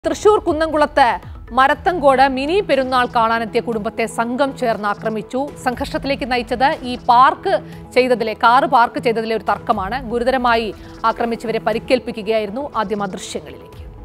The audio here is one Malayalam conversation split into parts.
തൃശൂർ കുന്നംകുളത്ത് മരത്തങ്കോട് മിനി പെരുന്നാൾ കാണാനെത്തിയ കുടുംബത്തെ സംഘം ചേർന്ന് ആക്രമിച്ചു സംഘർഷത്തിലേക്ക് നയിച്ചത് ഈ പാർക്ക് ചെയ്തതിലെ കാറ് പാർക്ക് ചെയ്തതിലെ ഒരു തർക്കമാണ് ഗുരുതരമായി ആക്രമിച്ചവരെ പരിക്കേൽപ്പിക്കുകയായിരുന്നു ആദ്യം ആ ദൃശ്യങ്ങളിലേക്ക്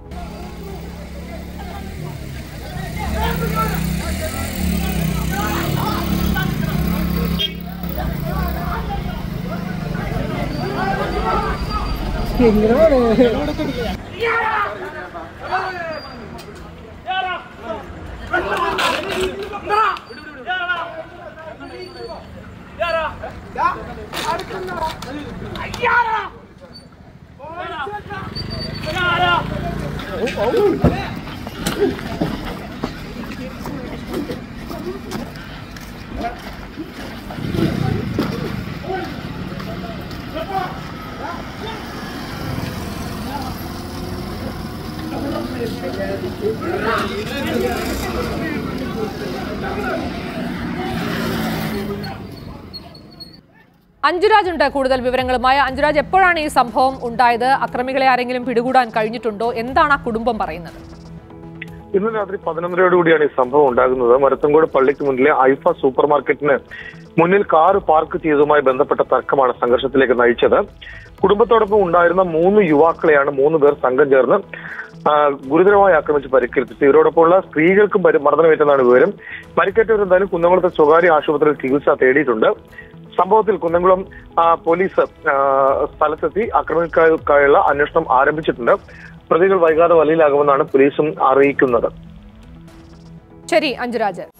അഞ്ജുരാജ് ഉണ്ട് കൂടുതൽ വിവരങ്ങളുമായി അഞ്ജുരാജ് എപ്പോഴാണ് ഈ സംഭവം ഉണ്ടായത് അക്രമികളെ ആരെങ്കിലും പിടികൂടാൻ കഴിഞ്ഞിട്ടുണ്ടോ എന്താണ് ആ കുടുംബം പറയുന്നത് ഇന്ന് രാത്രി പതിനൊന്നരയോടുകൂടിയാണ് ഈ സംഭവം ഉണ്ടാകുന്നത് മരത്തങ്കോട് പള്ളിക്ക് മുന്നിലെ ഐഫ സൂപ്പർ മാർക്കറ്റിന് മുന്നിൽ കാർ പാർക്ക് ചെയ്തതുമായി ബന്ധപ്പെട്ട തർക്കമാണ് സംഘർഷത്തിലേക്ക് നയിച്ചത് കുടുംബത്തോടൊപ്പം ഉണ്ടായിരുന്ന മൂന്ന് യുവാക്കളെയാണ് മൂന്ന് പേർ സംഘം ചേർന്ന് ആ, ഗുരുതരമായി ആക്രമിച്ച് പരിക്കേൽപ്പിച്ചത് ഇവരോടൊപ്പമുള്ള സ്ത്രീകൾക്കും പരി- മർദ്ദനമേറ്റെന്നാണ് വിവരം പരിക്കേറ്റവർ എന്തായാലും കുന്നംകുളത്തെ സ്വകാര്യ ആശുപത്രിയിൽ ചികിത്സ തേടിയിട്ടുണ്ട് സംഭവത്തിൽ കുന്നംകുളം ആ, പോലീസ് ആ, സ്ഥലത്തെത്തി ആക്രമിക്കാർക്കായുള്ള അന്വേഷണം ആരംഭിച്ചിട്ടുണ്ട് പ്രതികൾ വൈകാതെ വലയിലാകുമെന്നാണ് പോലീസും അറിയിക്കുന്നത് ശരി അഞ്ജുരാജ്